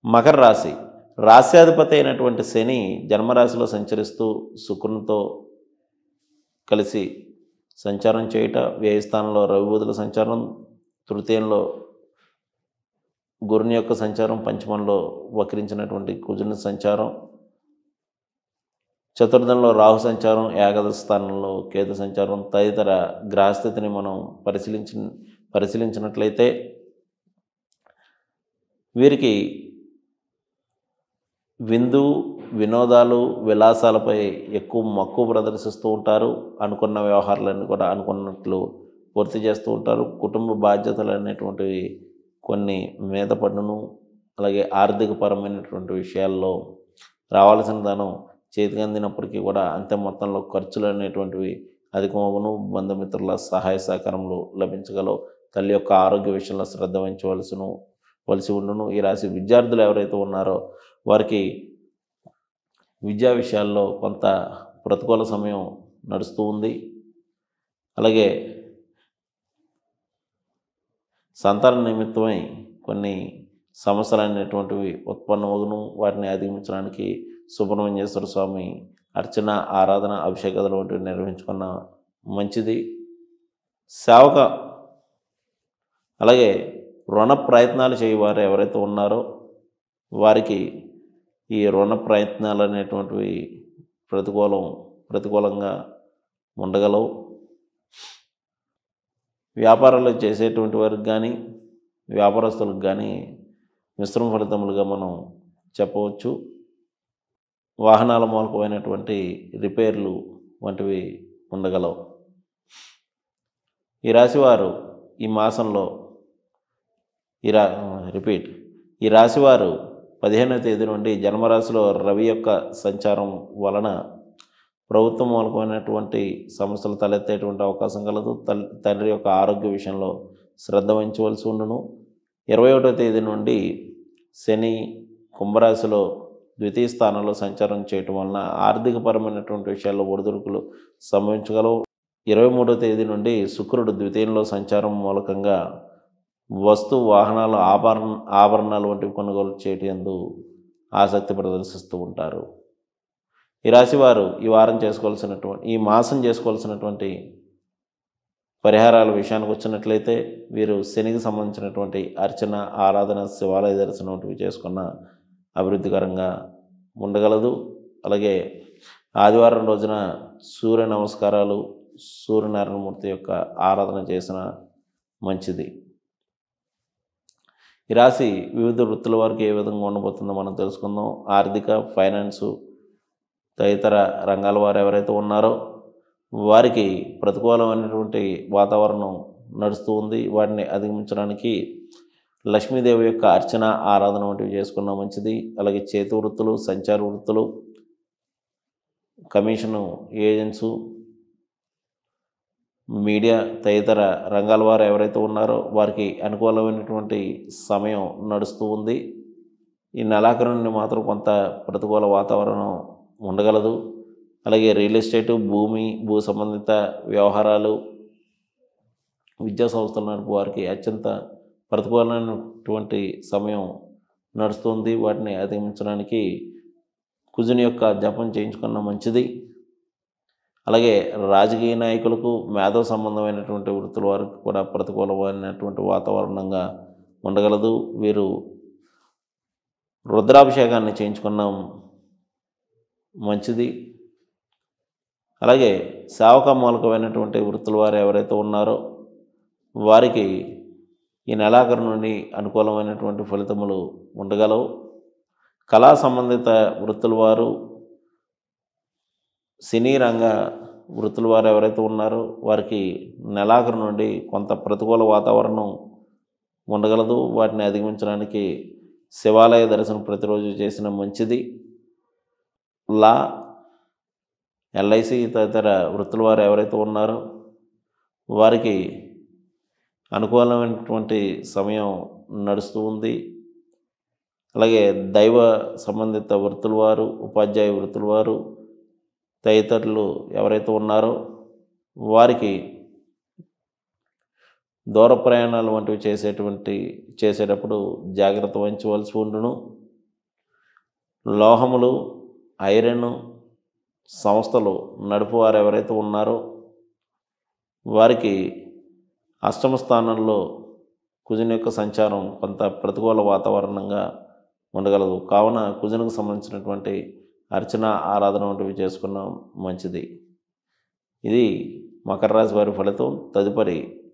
మకర రాశి రాశ్యాధిపతి అయినటువంటి శని జన్మరాశిలో సంచరిస్తూ శుక్రునితో కలిసి సంచారం చేయుట వ్యయస్థానంలో రవిబుధుల సంచారం తృతీయంలో గురుని యొక్క సంచారం పంచమంలో వక్రించినటువంటి కుజుని సంచారం చతుర్థంలో రాహు సంచారం ఏకాదశ స్థానంలో కేతు సంచారం తదితర గ్రహస్థితిని మనం పరిశీలించి పరిశీలించినట్లయితే వీరికి విందు వినోదాలు విలాసాలపై ఎక్కువ మక్కువ ప్రదర్శిస్తూ ఉంటారు అనుకున్న వ్యవహారాలన్నీ కూడా అనుకున్నట్లు పూర్తి చేస్తూ ఉంటారు కుటుంబ బాధ్యతలు అనేటువంటివి కొన్ని మీద పన్నును అలాగే ఆర్థిక పరమైనటువంటి విషయాల్లో రావాల్సిన ధనం చేతికి అందినప్పటికీ కూడా అంతే మొత్తంలో ఖర్చులు అనేటువంటివి అధికమగును బంధుమిత్రుల సహాయ సహకారములు లభించగలవు తల్లి యొక్క ఆరోగ్య విషయంలో శ్రద్ధ వహించవలసిను వలసి ఉండును ఈ రాశి విద్యార్థులు ఎవరైతే ఉన్నారో వారికి విద్యా విషయాల్లో కొంత ప్రతికూల సమయం నడుస్తూ ఉంది అలాగే సంతాన నిమిత్తమై కొన్ని సమస్యలు అనేటువంటివి ఉత్పన్నమగును వాటిని అధిగమించడానికి సుబ్రహ్మణ్యేశ్వర స్వామి అర్చన ఆరాధన అభిషేకాలు వంటివి నిర్వహించుకున్న మంచిది సేవక అలాగే రుణ ప్రయత్నాలు చేయవారు ఎవరైతే ఉన్నారో వారికి ఈ రుణ ప్రయత్నాలు అనేటువంటివి ప్రతికూలం ప్రతికూలంగా ఉండగలవు వ్యాపారాలు చేసేటువంటి వారికి కానీ వ్యాపారస్తులకు కానీ మిశ్రమ ఫలితములుగా మనం చెప్పవచ్చు వాహనాల మూలకమైనటువంటి రిపేర్లు వంటివి ఉండగలవు ఈ రాశివారు ఈ మాసంలో ఈ రా రిపీట్ ఈ రాశివారు పదిహేనవ తేదీ నుండి జన్మరాశిలో రవి యొక్క సంచారం వలన ప్రభుత్వం మూలకమైనటువంటి సమస్యలు తలెత్తేటువంటి అవకాశం కలదు తల్ తండ్రి యొక్క ఆరోగ్య విషయంలో శ్రద్ధ వహించవలసి ఉండును ఇరవై ఒకటో తేదీ నుండి శని కుంభరాశిలో ద్వితీయ స్థానంలో సంచారం చేయటం వలన ఆర్థికపరమైనటువంటి విషయాల్లో ఒడిదుడుకులు సంభవించగలవు ఇరవై మూడో తేదీ నుండి శుక్రుడు ద్వితీయంలో సంచారం మూలకంగా వస్తు వాహనాలు ఆభరణ ఆభరణాలు వంటివి కొనుగోలు చేయటందు ఆసక్తి ప్రదర్శిస్తూ ఉంటారు ఈ రాశి వారు ఈ వారం చేసుకోవాల్సినటువంటి ఈ మాసం చేసుకోవాల్సినటువంటి పరిహారాల విషయానికి వచ్చినట్లయితే వీరు శనికి సంబంధించినటువంటి అర్చన ఆరాధన శివాలయ దర్శనం వంటివి చేసుకున్న అభివృద్ధికరంగా ఉండగలదు అలాగే ఆదివారం రోజున సూర్య నమస్కారాలు సూర్యనారాయణమూర్తి యొక్క ఆరాధన చేసిన మంచిది ఈ రాశి వివిధ వృత్తుల వారికి ఏ విధంగా ఉండబోతుందో మనం తెలుసుకుందాం ఆర్థిక ఫైనాన్సు తదితర రంగాల వారు ఎవరైతే ఉన్నారో వారికి ప్రతికూలమైనటువంటి వాతావరణం నడుస్తూ ఉంది వాటిని అధిగమించడానికి లక్ష్మీదేవి యొక్క అర్చన ఆరాధన వంటివి చేసుకున్న మంచిది అలాగే చేతి వృత్తులు సంచార వృత్తులు కమిషను ఏజెంట్సు మీడియా తదితర రంగాల వారు ఎవరైతే ఉన్నారో వారికి అనుకూలమైనటువంటి సమయం నడుస్తూ ఉంది ఈ నెలాఖరు నుండి మాత్రం కొంత ప్రతికూల వాతావరణం ఉండగలదు అలాగే రియల్ ఎస్టేటు భూమి భూ సంబంధిత వ్యవహారాలు విద్యా సంస్థల నడుపు వారికి అత్యంత ప్రతికూలమైనటువంటి సమయం నడుస్తుంది వాటిని అధిగమించడానికి కుజుని యొక్క జపం చేయించుకున్న మంచిది అలాగే రాజకీయ నాయకులకు మేధో సంబంధమైనటువంటి వృత్తుల వారికి కూడా ప్రతికూలమైనటువంటి వాతావరణంగా ఉండగలదు వీరు రుద్రాభిషేకాన్ని చేయించుకున్నాం మంచిది అలాగే సేవక మూలకమైనటువంటి వృత్తుల వారు ఎవరైతే ఉన్నారో వారికి ఈ నెలాఖరు నుండి అనుకూలమైనటువంటి ఫలితములు ఉండగలవు కళా సంబంధిత వృత్తుల వారు సినీ రంగ వృత్తుల వారు ఎవరైతే ఉన్నారో వారికి నెలాఖరు నుండి కొంత ప్రతికూల వాతావరణం ఉండగలదు వాటిని అధిగమించడానికి శివాలయ దర్శనం ప్రతిరోజు చేసిన మంచిది లా ఎల్ఐసి తదితర వృత్తుల వారు ఎవరైతే ఉన్నారో వారికి అనుకూలమైనటువంటి సమయం నడుస్తూ ఉంది అలాగే దైవ సంబంధిత వృత్తుల వారు ఉపాధ్యాయ వృత్తుల వారు తదితరులు ఎవరైతే ఉన్నారో వారికి దూర ప్రయాణాలు వంటివి చేసేటువంటి చేసేటప్పుడు జాగ్రత్త వహించవలసి ఉండును లోహములు ఐరన్ సంస్థలు నడుపువారు ఎవరైతే ఉన్నారో వారికి అష్టమ స్థానంలో కుజుని యొక్క సంచారం కొంత ప్రతికూల వాతావరణంగా ఉండగలదు కావున కుజునికి సంబంధించినటువంటి అర్చన ఆరాధన వంటివి చేసుకున్నాం మంచిది ఇది మకర రాశి వారి ఫలితం తదుపరి